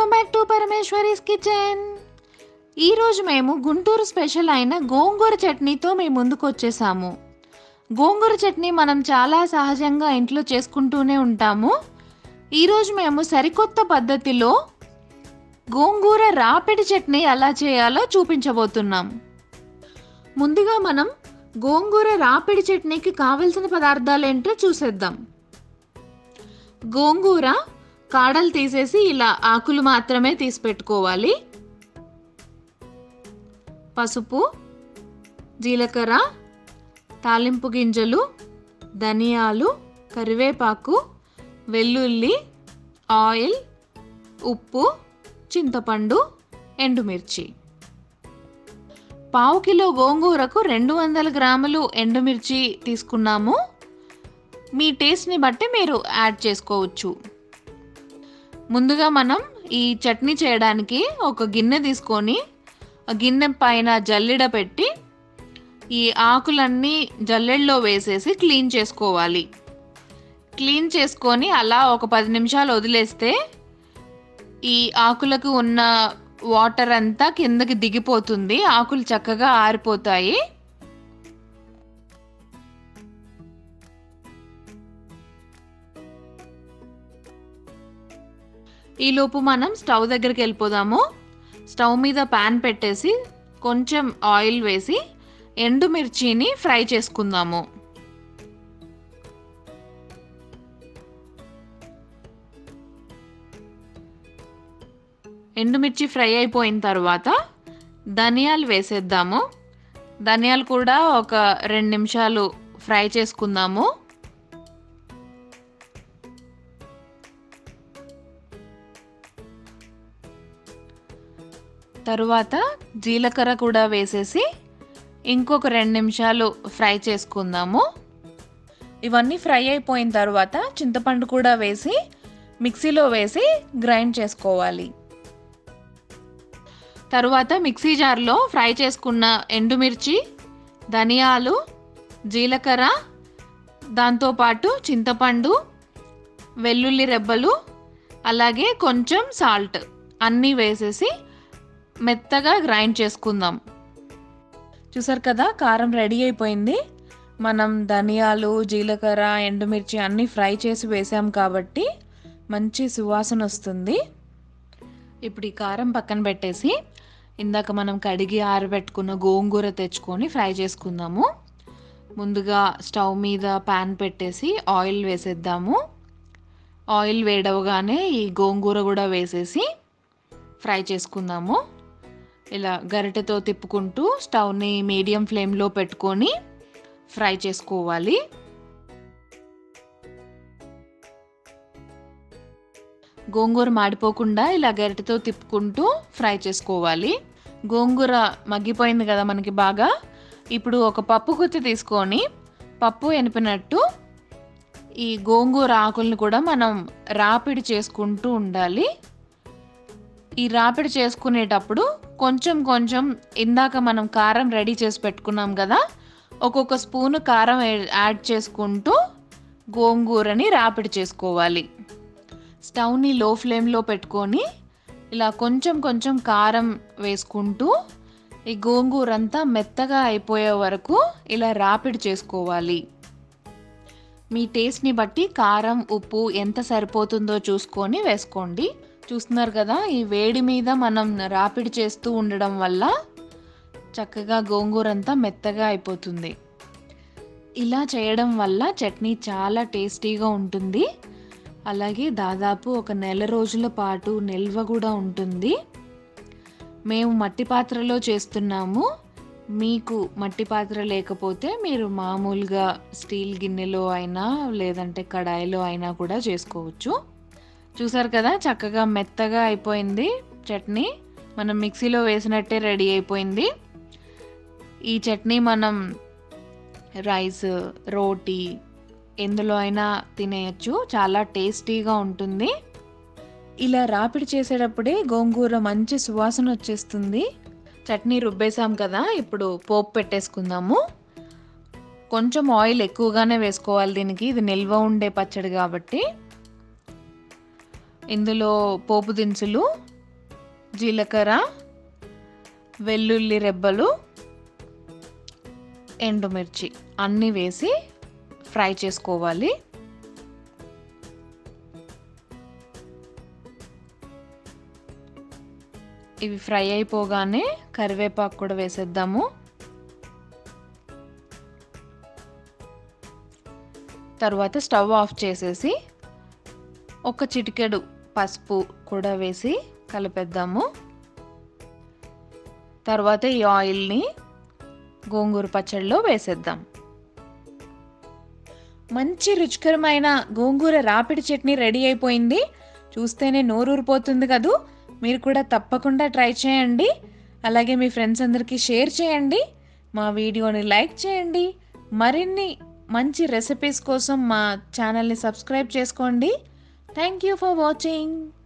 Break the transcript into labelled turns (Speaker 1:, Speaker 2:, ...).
Speaker 1: welcome back to పరమేశ్వరీస్ kitchen ఈరోజు మేము గుంటూరు స్పెషల్ అయిన గోంగూర చట్నీతో మేము ముందుకు వచ్చేసాము గోంగూర చట్నీ మనం చాలా సహజంగా ఇంట్లో చేసుకుంటూనే ఉంటాము ఈరోజు మేము సరికొత్త పద్ధతిలో గోంగూర రాపిడి చట్నీ ఎలా చేయాలో చూపించబోతున్నాం ముందుగా మనం గోంగూర రాపిడి చట్నీకి కావలసిన పదార్థాలు ఏంటో చూసేద్దాం గోంగూర కాడలు తీసేసి ఇలా ఆకులు మాత్రమే తీసి పెట్టుకోవాలి పసుపు జీలకర్ర తాలింపు గింజలు ధనియాలు కరివేపాకు వెల్లుల్లి ఆయిల్ ఉప్పు చింతపండు ఎండుమిర్చి పావు కిలో గోంగూరకు రెండు వందల గ్రాములు ఎండుమిర్చి తీసుకున్నాము మీ టేస్ట్ని బట్టి మీరు యాడ్ చేసుకోవచ్చు ముందుగా మనం ఈ చట్నీ చేయడానికి ఒక గిన్నె తీసుకొని ఆ గిన్నె పైన జల్లెడ పెట్టి ఈ ఆకులన్నీ జల్లెడలో వేసేసి క్లీన్ చేసుకోవాలి క్లీన్ చేసుకొని అలా ఒక పది నిమిషాలు వదిలేస్తే ఈ ఆకులకు ఉన్న వాటర్ అంతా కిందకి దిగిపోతుంది ఆకులు చక్కగా ఆరిపోతాయి ఈలోపు మనం స్టవ్ దగ్గరికి వెళ్ళిపోదాము స్టవ్ మీద ప్యాన్ పెట్టేసి కొంచెం ఆయిల్ వేసి ఎండుమిర్చిని ఫ్రై చేసుకుందాము ఎండుమిర్చి ఫ్రై అయిపోయిన తర్వాత ధనియాలు వేసేద్దాము ధనియాలు కూడా ఒక రెండు నిమిషాలు ఫ్రై చేసుకుందాము తరువాత జీలకర్ర కూడా వేసేసి ఇంకొక రెండు నిమిషాలు ఫ్రై చేసుకుందాము ఇవన్నీ ఫ్రై అయిపోయిన తర్వాత చింతపండు కూడా వేసి మిక్సీలో వేసి గ్రైండ్ చేసుకోవాలి తరువాత మిక్సీ జార్లో ఫ్రై చేసుకున్న ఎండుమిర్చి ధనియాలు జీలకర్ర దాంతోపాటు చింతపండు వెల్లుల్లి రెబ్బలు అలాగే కొంచెం సాల్ట్ అన్నీ వేసేసి మెత్తగా గ్రైండ్ చేసుకుందాం చూసారు కదా కారం రెడీ అయిపోయింది మనం ధనియాలు జీలకర్ర ఎండుమిర్చి అన్నీ ఫ్రై చేసి వేసాం కాబట్టి మంచి సువాసన వస్తుంది ఇప్పుడు ఈ కారం పక్కన పెట్టేసి ఇందాక మనం కడిగి ఆరబెట్టుకున్న గోంగూర తెచ్చుకొని ఫ్రై చేసుకుందాము ముందుగా స్టవ్ మీద ప్యాన్ పెట్టేసి ఆయిల్ వేసేద్దాము ఆయిల్ వేడవగానే ఈ గోంగూర కూడా వేసేసి ఫ్రై చేసుకుందాము ఇలా గరిటెతో తిప్పుకుంటూ స్టవ్ని మీడియం ఫ్లేమ్లో పెట్టుకొని ఫ్రై చేసుకోవాలి గోంగూర మాడిపోకుండా ఇలా గరిటెతో తిప్పుకుంటూ ఫ్రై చేసుకోవాలి గోంగూర మగ్గిపోయింది కదా మనకి బాగా ఇప్పుడు ఒక పప్పు గుత్తి తీసుకొని పప్పు ఎనిపినట్టు ఈ గోంగూర ఆకుల్ని కూడా మనం రాపిడి చేసుకుంటూ ఉండాలి ఈ రాపిడి చేసుకునేటప్పుడు కొంచెం కొంచెం ఇందాక మనం కారం రెడీ చేసి పెట్టుకున్నాం కదా ఒక్కొక్క స్పూను కారం యాడ్ చేసుకుంటూ గోంగూరని రాపిడి చేసుకోవాలి స్టవ్ని లో ఫ్లేమ్లో పెట్టుకొని ఇలా కొంచెం కొంచెం కారం వేసుకుంటూ ఈ గోంగూర అంతా మెత్తగా అయిపోయే వరకు ఇలా రాపిడి చేసుకోవాలి మీ టేస్ట్ని బట్టి కారం ఉప్పు ఎంత సరిపోతుందో చూసుకొని వేసుకోండి చూస్తున్నారు కదా ఈ వేడి మీద మనం రాపిడి చేస్తూ ఉండడం వల్ల చక్కగా గోంగూర అంతా మెత్తగా అయిపోతుంది ఇలా చేయడం వల్ల చట్నీ చాలా టేస్టీగా ఉంటుంది అలాగే దాదాపు ఒక నెల రోజుల పాటు నిల్వ కూడా ఉంటుంది మేము మట్టి పాత్రలో చేస్తున్నాము మీకు మట్టి పాత్ర లేకపోతే మీరు మామూలుగా స్టీల్ గిన్నెలో అయినా లేదంటే కడాయిలో అయినా కూడా చేసుకోవచ్చు చూసారు కదా చక్కగా మెత్తగా అయిపోయింది చట్నీ మనం మిక్సీలో వేసినట్టే రెడీ అయిపోయింది ఈ చట్నీ మనం రైస్ రోటీ ఎందులో అయినా తినేయచ్చు చాలా టేస్టీగా ఉంటుంది ఇలా రాపిడి చేసేటప్పుడే గోంగూర మంచి సువాసన వచ్చేస్తుంది చట్నీ రుబ్బేసాం కదా ఇప్పుడు పోపు పెట్టేసుకుందాము కొంచెం ఆయిల్ ఎక్కువగానే వేసుకోవాలి దీనికి ఇది నిల్వ ఉండే పచ్చడి కాబట్టి ఇందులో పోపు దినుసులు జీలకర్ర వెల్లుల్లి రెబ్బలు ఎండుమిర్చి అన్నీ వేసి ఫ్రై చేసుకోవాలి ఇవి ఫ్రై అయిపోగానే కరివేపాకు కూడా వేసేద్దాము తర్వాత స్టవ్ ఆఫ్ చేసేసి ఒక చిటికెడు పసుపు కూడా వేసి కలిపేద్దాము తర్వాత ఈ ఆయిల్ని గోంగూర పచ్చడిలో వేసేద్దాం మంచి రుచికరమైన గోంగూర రాపిడి చట్నీ రెడీ అయిపోయింది చూస్తేనే నోరూరిపోతుంది కదూ మీరు కూడా తప్పకుండా ట్రై చేయండి అలాగే మీ ఫ్రెండ్స్ అందరికీ షేర్ చేయండి మా వీడియోని లైక్ చేయండి మరిన్ని మంచి రెసిపీస్ కోసం మా ఛానల్ని సబ్స్క్రైబ్ చేసుకోండి థ్యాంక్ యూ ఫర్ వాచింగ్